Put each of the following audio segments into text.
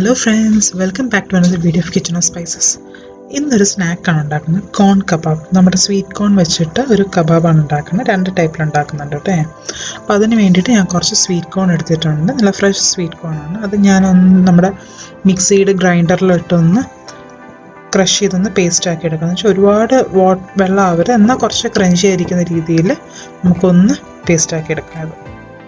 hello friends welcome back to another video of kitchen of spices ഇന്നൊരു സ്നാക്കാണ് ഉണ്ടാക്കുന്നത് കോൺ kebab നമ്മുടെ സ്വീറ്റ് കോൺ വെച്ചിട്ട് ഒരു കബാബാണ് ഉണ്ടാക്കുന്നത് രണ്ട് ടൈപ്പിൽ ഉണ്ടാക്കുന്നുണ്ട് കേട്ടോ അപ്പോൾ അതിന് വേണ്ടിയിട്ട് ഞാൻ കുറച്ച് സ്വീറ്റ് കോൺ എടുത്തിട്ടുണ്ട് നല്ല ഫ്രഷ് സ്വീറ്റ് കോൺ ആണ് അത് ഞാനൊന്ന് നമ്മുടെ മിക്സിയുടെ ഗ്രൈൻഡറിലിട്ടൊന്ന് ക്രഷ് ചെയ്തൊന്ന് പേസ്റ്റ് ആക്കി എടുക്കണം എന്ന് വെച്ചാൽ ഒരുപാട് വാ വെള്ളം ആവരുത് എന്നാൽ കുറച്ച് ക്രഞ്ചി ആയിരിക്കുന്ന രീതിയിൽ നമുക്കൊന്ന് പേസ്റ്റ് ആക്കി എടുക്കാം അത്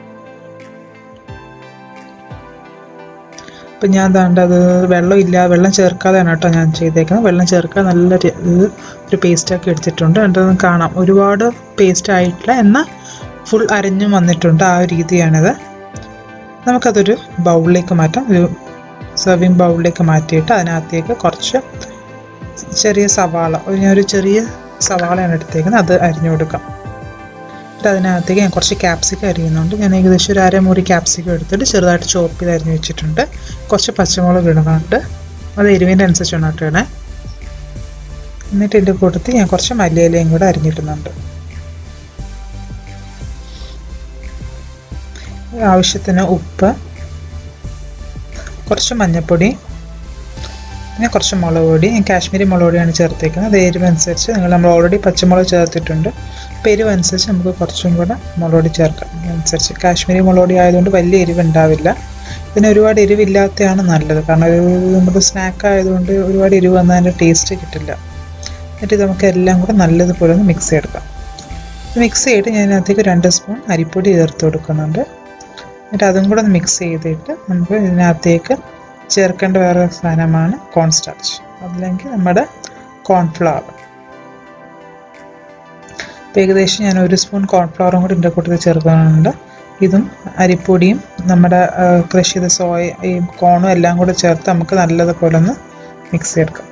അപ്പം ഞാൻ ദാണ്ട് അത് വെള്ളം ഇല്ല വെള്ളം ചേർക്കാതെയാണ് കേട്ടോ ഞാൻ ചെയ്തേക്കുന്നത് വെള്ളം ചേർക്കാതെ നല്ല രി- ഇത് ഒരു പേസ്റ്റാക്കി എടുത്തിട്ടുണ്ട് എന്നിട്ടൊന്ന് കാണാം ഒരുപാട് പേസ്റ്റ് ആയിട്ടില്ല എന്നാൽ ഫുൾ അരഞ്ഞും വന്നിട്ടുണ്ട് ആ ഒരു രീതിയാണിത് നമുക്കതൊരു ബൗളിലേക്ക് മാറ്റാം ഒരു സെർവിങ് ബൗളിലേക്ക് മാറ്റിയിട്ട് അതിനകത്തേക്ക് കുറച്ച് ചെറിയ സവാള ഒരു ഞാനൊരു ചെറിയ സവാളയാണ് എടുത്തേക്കുന്നത് അത് അരിഞ്ഞു കൊടുക്കാം എന്നിട്ട് അതിനകത്തേക്ക് ഞാൻ കുറച്ച് ക്യാപ്സിക്കം അരിയുന്നുണ്ട് ഞാൻ ഏകദേശം ഒരു അരമുറി ക്യാപ്സിക്കം എടുത്തിട്ട് ചെറുതായിട്ട് ചോപ്പ് ചെയ്ത് അരിഞ്ഞ് വെച്ചിട്ടുണ്ട് കുറച്ച് പച്ചമുളക് ഇടുന്നുണ്ട് അത് എരിവിൻ്റെ അനുസരിച്ചാണ് കേട്ടോ ഇടണേ എന്നിട്ട് ഇതിൻ്റെ കൂട്ടത്തിൽ ഞാൻ കുറച്ച് മല്ലിയിലയും കൂടെ അരിഞ്ഞിടുന്നുണ്ട് ആവശ്യത്തിന് ഉപ്പ് കുറച്ച് മഞ്ഞൾപ്പൊടി പിന്നെ കുറച്ച് മുളക് പൊടി ഞാൻ കാശ്മീരി മുളക് പൊടിയാണ് ചേർത്തേക്കുന്നത് അത് എരിവ് അനുസരിച്ച് നിങ്ങൾ നമ്മൾ ഓൾറെഡി പച്ചമുളക് ചേർത്തിട്ടുണ്ട് അപ്പോൾ എരിവ് അനുസരിച്ച് നമുക്ക് കുറച്ചും കൂടെ മുളക് പൊടി ചേർക്കാം അനുസരിച്ച് കാശ്മീരി മുളക് പൊടി ആയതുകൊണ്ട് വലിയ എരിവ് ഉണ്ടാവില്ല പിന്നെ ഒരുപാട് എരിവില്ലാത്തതാണ് നല്ലത് കാരണം ഒരു നമ്മുടെ സ്നാക്ക് ആയതുകൊണ്ട് ഒരുപാട് എരിവ് വന്നാൽ അതിൻ്റെ ടേസ്റ്റ് കിട്ടില്ല എന്നിട്ട് ഇത് നമുക്ക് എല്ലാം കൂടെ നല്ലതുപോലെ ഒന്ന് മിക്സ് ചെയ്തെടുക്കാം മിക്സ് ചെയ്തിട്ട് ഞാൻ ഇതിനകത്തേക്ക് രണ്ട് സ്പൂൺ അരിപ്പൊടി ചേർത്ത് കൊടുക്കുന്നുണ്ട് എന്നിട്ട് അതും കൂടെ ഒന്ന് മിക്സ് ചെയ്തിട്ട് നമുക്ക് ഇതിനകത്തേക്ക് ചേർക്കേണ്ട വേറെ സാധനമാണ് കോൺ സ്റ്റാർച്ച് അല്ലെങ്കിൽ നമ്മുടെ കോൺഫ്ലവർ അപ്പോൾ ഏകദേശം ഞാൻ ഒരു സ്പൂൺ കോൺഫ്ലവറും കൂടി ഇതിൻ്റെ കൂട്ടത്തിൽ ചേർക്കുന്നുണ്ട് ഇതും അരിപ്പൊടിയും നമ്മുടെ ക്രഷ് ചെയ്ത സോയ ഈ കോണും എല്ലാം കൂടെ ചേർത്ത് നമുക്ക് നല്ലതുപോലെ ഒന്ന് മിക്സ് ചെയ്തെടുക്കാം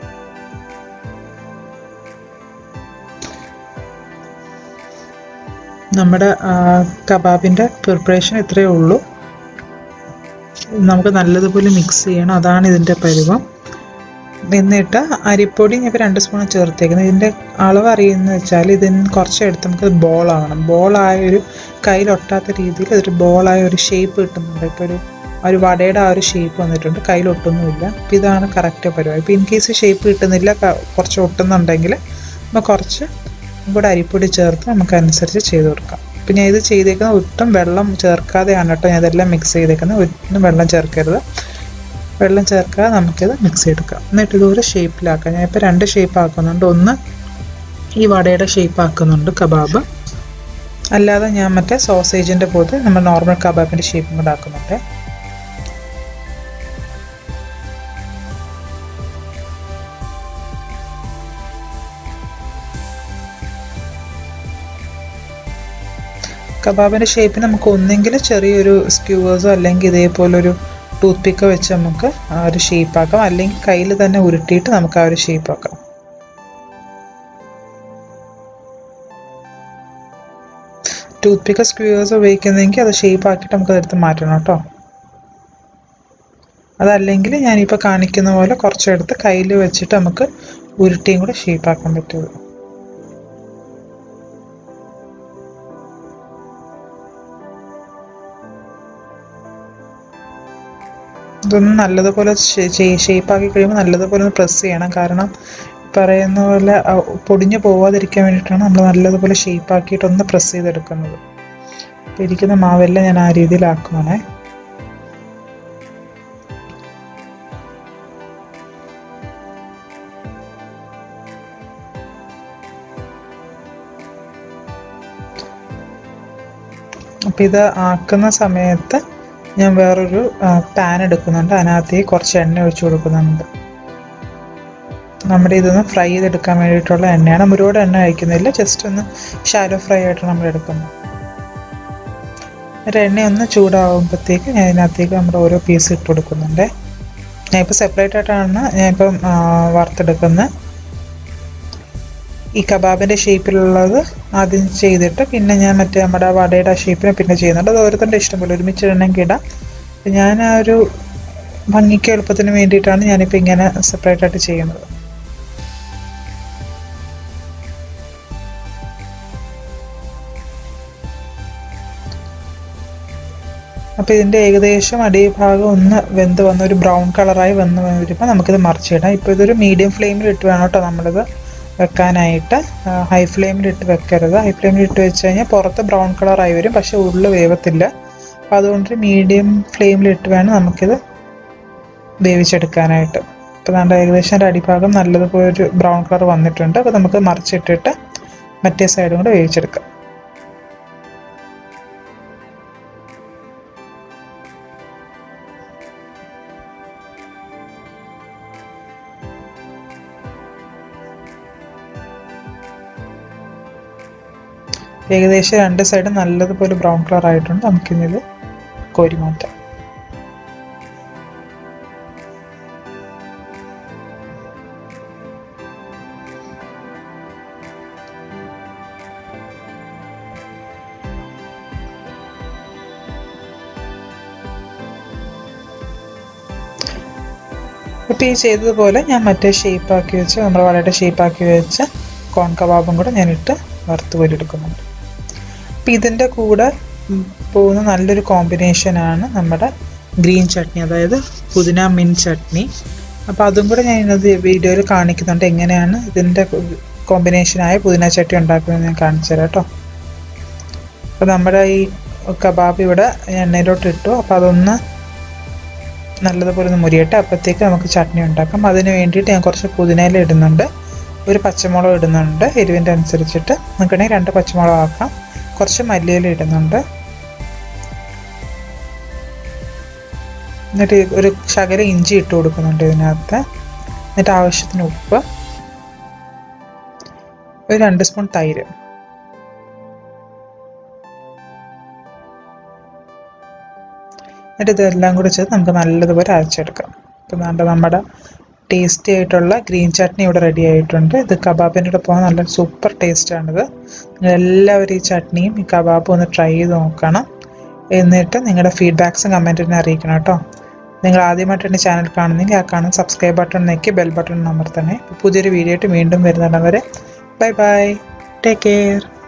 നമ്മുടെ കബാബിൻ്റെ പ്രിപ്പറേഷൻ ഇത്രയേ ഉള്ളൂ നമുക്ക് നല്ലതുപോലെ മിക്സ് ചെയ്യണം അതാണ് ഇതിൻ്റെ പരുവം എന്നിട്ട് അരിപ്പൊടി ഞാൻ ഇപ്പോൾ രണ്ട് സ്പൂൺ ചേർത്തേക്കുന്നത് ഇതിൻ്റെ അളവ് അറിയുന്നത് വെച്ചാൽ ഇതിന് കുറച്ചെടുത്ത് നമുക്ക് ബോളാവണം ബോളായ ഒരു കയ്യിലൊട്ടാത്ത രീതിയിൽ അതൊരു ബോളായ ഒരു ഷേപ്പ് കിട്ടുന്നുണ്ട് ഇപ്പോൾ ഒരു ആ ഒരു വടയുടെ ആ ഒരു ഷേപ്പ് വന്നിട്ടുണ്ട് കയ്യിലൊട്ടുന്നുമില്ല അപ്പോൾ ഇതാണ് കറക്റ്റ് പരിപാടി ഇപ്പോൾ ഇൻ കേസ് ഷേപ്പ് കിട്ടുന്നില്ല ക- കുറച്ച് ഒട്ടുന്നുണ്ടെങ്കിൽ നമ്മൾ കുറച്ച് കൂടെ അരിപ്പൊടി ചേർത്ത് നമുക്ക് അനുസരിച്ച് ചെയ്ത് കൊടുക്കാം പിന്നെ ഞാൻ ഇത് ചെയ്തേക്കുന്നത് ഒട്ടും വെള്ളം ചേർക്കാതെയാണ് കേട്ടോ ഞാൻ ഇതെല്ലാം മിക്സ് ചെയ്തേക്കുന്നത് ഒട്ടും വെള്ളം ചേർക്കരുത് വെള്ളം ചേർക്കാതെ നമുക്കിത് മിക്സ് ചെയ്തെടുക്കാം എന്നിട്ട് ഇതുപോലെ ഷേപ്പിലാക്കാം ഞാൻ ഇപ്പോൾ രണ്ട് ഷേപ്പ് ആക്കുന്നുണ്ട് ഒന്ന് ഈ വടയുടെ ഷേപ്പ് ആക്കുന്നുണ്ട് കബാബ് അല്ലാതെ ഞാൻ മറ്റേ സോസേജിൻ്റെ പോലത്തെ നമ്മൾ നോർമൽ കബാബിൻ്റെ ഷേപ്പും കൂടെ ആക്കുന്നുണ്ട് കബാബിൻ്റെ ഷേപ്പിന് നമുക്ക് ഒന്നെങ്കിൽ ചെറിയൊരു സ്ക്യൂവേഴ്സോ അല്ലെങ്കിൽ ഇതേപോലൊരു ടൂത്ത് പിക്കോ വെച്ച് നമുക്ക് ആ ഒരു ഷേപ്പ് ആക്കാം അല്ലെങ്കിൽ കയ്യിൽ തന്നെ ഉരുട്ടിയിട്ട് നമുക്ക് ആ ഒരു ഷേപ്പ് ആക്കാം ടൂത്ത് പിക്കോ സ്ക്യൂവേഴ്സോ ഉപയോഗിക്കുന്നെങ്കിൽ അത് ഷേപ്പ് ആക്കിയിട്ട് നമുക്ക് അതെടുത്ത് മാറ്റണം കേട്ടോ അതല്ലെങ്കിൽ ഞാനിപ്പോൾ കാണിക്കുന്ന പോലെ കുറച്ചെടുത്ത് കയ്യിൽ വെച്ചിട്ട് നമുക്ക് ഉരുട്ടിയും കൂടെ ഷേപ്പ് ആക്കാൻ പറ്റുള്ളൂ ഇതൊന്ന് നല്ലതുപോലെ ഷേപ്പാക്കി കഴിയുമ്പോൾ നല്ലതുപോലെ ഒന്ന് പ്രസ് ചെയ്യണം കാരണം പറയുന്ന പോലെ ആ പൊടിഞ്ഞു പോവാതിരിക്കാൻ വേണ്ടിയിട്ടാണ് നമ്മൾ നല്ലതുപോലെ ഷേപ്പാക്കിയിട്ട് ഒന്ന് പ്രസ് ചെയ്തെടുക്കുന്നത് അപ്പോൾ ഇരിക്കുന്ന മാവെല്ലാം ഞാൻ ആ രീതിയിലാക്കുവാണേ അപ്പോൾ ഇത് ആക്കുന്ന സമയത്ത് ഞാൻ വേറൊരു പാൻ എടുക്കുന്നുണ്ട് അതിനകത്തേക്ക് കുറച്ച് എണ്ണ ഒഴിച്ചു കൊടുക്കുന്നുണ്ട് നമ്മുടെ ഇതൊന്ന് ഫ്രൈ ചെയ്തെടുക്കാൻ വേണ്ടിയിട്ടുള്ള എണ്ണയാണ് നമ്മൾ ഒരുപാട് എണ്ണ കഴിക്കുന്നില്ല ജസ്റ്റ് ഒന്ന് ഷാലോ ഫ്രൈ ആയിട്ട് നമ്മൾ എടുക്കുന്നത് ഒരു എണ്ണ ഒന്ന് ചൂടാകുമ്പോഴത്തേക്ക് ഞാൻ ഇതിനകത്തേക്ക് നമ്മുടെ ഓരോ പീസ് ഇട്ട് കൊടുക്കുന്നുണ്ട് ഞാനിപ്പോൾ സെപ്പറേറ്റ് ആയിട്ടാണ് ഞാനിപ്പം ആ, വറുത്തെടുക്കുന്നത് ഈ കബാബിൻ്റെ ഷേപ്പിലുള്ളത് ആദ്യം ചെയ്തിട്ട് പിന്നെ ഞാൻ മറ്റേ നമ്മുടെ വടയുടെ ഷേപ്പിനെ പിന്നെ ചെയ്യുന്നുണ്ട് അത് ഓരോരുത്തരുടെ ഇഷ്ടം പോലെ ഒരുമിച്ച് ഇടണമെങ്കിൽ ഇടാം അപ്പം ഞാൻ ആ ഒരു ഭംഗിക്ക് എളുപ്പത്തിന് വേണ്ടിയിട്ടാണ് ഞാനിപ്പോൾ ഇങ്ങനെ സെപ്പറേറ്റ് ആയിട്ട് ചെയ്യുന്നത് അപ്പോൾ ഇതിൻ്റെ ഏകദേശം അടിഭാഗം ഒന്ന് വെന്ത് വന്ന് ഒരു ബ്രൗൺ കളറായി വന്ന് വരുമ്പോൾ നമുക്കിത് മറിച്ചിടാം ഇപ്പോൾ ഇതൊരു മീഡിയം ഫ്ലെയിമിൽ ഇട്ട് വേണം കേട്ടോ നമ്മളിത് വെക്കാനായിട്ട് ഹൈ ഫ്ലെയിമിൽ ഇട്ട് വെക്കരുത് ഹൈ ഫ്ലെയിമിൽ ഇട്ട് വെച്ച് കഴിഞ്ഞാൽ പുറത്ത് ബ്രൗൺ കളറായി വരും പക്ഷേ ഉള്ളിൽ വേവത്തില്ല അപ്പോൾ അതുകൊണ്ട് മീഡിയം ഫ്ലെയിമിൽ ഇട്ട് വേണം നമുക്കിത് വേവിച്ചെടുക്കാനായിട്ട് ഇപ്പോൾ നമ്മുടെ ഏകദേശം ഒരു അടിഭാഗം നല്ലതുപോലെ ഒരു ബ്രൗൺ കളർ വന്നിട്ടുണ്ട് അപ്പോൾ നമുക്ക് മറിച്ചിട്ടിട്ട് മറ്റേ സൈഡും കൂടെ വേവിച്ചെടുക്കാം ഏകദേശം രണ്ട് സൈഡും നല്ലതുപോലെ ബ്രൗൺ കളർ ആയിട്ടുണ്ട് നമുക്കിനി ഇത് കോരി മാറ്റാം ഇപ്പോൾ ഈ ചെയ്തതുപോലെ ഞാൻ മറ്റേ ഷേപ്പാക്കി വെച്ച് നമ്മുടെ വളയുടെ ഷേപ്പാക്കി വെച്ച് കോൺ കബാബും കൂടെ ഞാനിട്ട് വറുത്ത് കോരിയെടുക്കുന്നുണ്ട് അപ്പോൾ ഇതിൻ്റെ കൂടെ ഉം, പോകുന്ന നല്ലൊരു കോമ്പിനേഷനാണ് നമ്മുടെ ഗ്രീൻ ചട്നി അതായത് പുതിന മിൻ ചട്നി അപ്പോൾ അതും കൂടെ ഞാൻ ഇന്നത്തെ വീഡിയോയിൽ കാണിക്കുന്നുണ്ട് എങ്ങനെയാണ് ഇതിൻ്റെ കോമ്പിനേഷനായ പുതിന ചട്നി ഉണ്ടാക്കുന്നത് ഞാൻ കാണിച്ചു തരാം കേട്ടോ അപ്പോൾ നമ്മുടെ ഈ കബാബ് ഇവിടെ എണ്ണയിലോട്ട് ഇട്ടു അപ്പോൾ അതൊന്ന് നല്ലതുപോലെ ഒന്ന് മുരിയട്ടെ അപ്പോഴത്തേക്ക് നമുക്ക് ചട്നി ഉണ്ടാക്കാം അതിന് വേണ്ടിയിട്ട് ഞാൻ കുറച്ച് പുതിനയില ഇടുന്നുണ്ട് ഒരു പച്ചമുളക് ഇടുന്നുണ്ട് എരിവിൻ്റെ അനുസരിച്ചിട്ട് നിൽക്കണമെങ്കിൽ രണ്ട് പച്ചമുളക് ആക്കാം കുറച്ച് മല്ലിയില ഇടുന്നുണ്ട് എന്നിട്ട് ഒരു ശകലം ഇഞ്ചി ഇട്ട് കൊടുക്കുന്നുണ്ട് ഇതിനകത്ത് എന്നിട്ട് ആവശ്യത്തിന് ഉപ്പ് ഒരു രണ്ട് സ്പൂൺ തൈര് എന്നിട്ട് ഇതെല്ലാം കൂടി ചേർത്ത് നമുക്ക് നല്ലതുപോലെ അരച്ചെടുക്കാം ഇപ്പം നമ്മുടെ നമ്മുടെ ടേസ്റ്റി ആയിട്ടുള്ള ഗ്രീൻ ചട്നി ഇവിടെ റെഡി ആയിട്ടുണ്ട് ഇത് കബാബിൻ്റെ കൂടെ പോകാൻ നല്ല സൂപ്പർ ടേസ്റ്റാണിത് നിങ്ങൾ എല്ലാവരും ഈ ചട്നിയും ഈ കബാബും ഒന്ന് ട്രൈ ചെയ്ത് നോക്കണം എന്നിട്ട് നിങ്ങളുടെ ഫീഡ്ബാക്സും കമൻറ്റിനെ അറിയിക്കണം കേട്ടോ നിങ്ങൾ ആദ്യമായിട്ട് എൻ്റെ ചാനൽ കാണുന്നെങ്കിൽ ആ കാണുന്ന സബ്സ്ക്രൈബ് ബട്ടൺ ഞെക്കി ബെൽ ബട്ടൺ അമർത്തണേ പുതിയൊരു വീഡിയോ ആയിട്ട് വീണ്ടും വരുന്നിടം വരെ ബൈ ബൈ ടേക്ക് കെയർ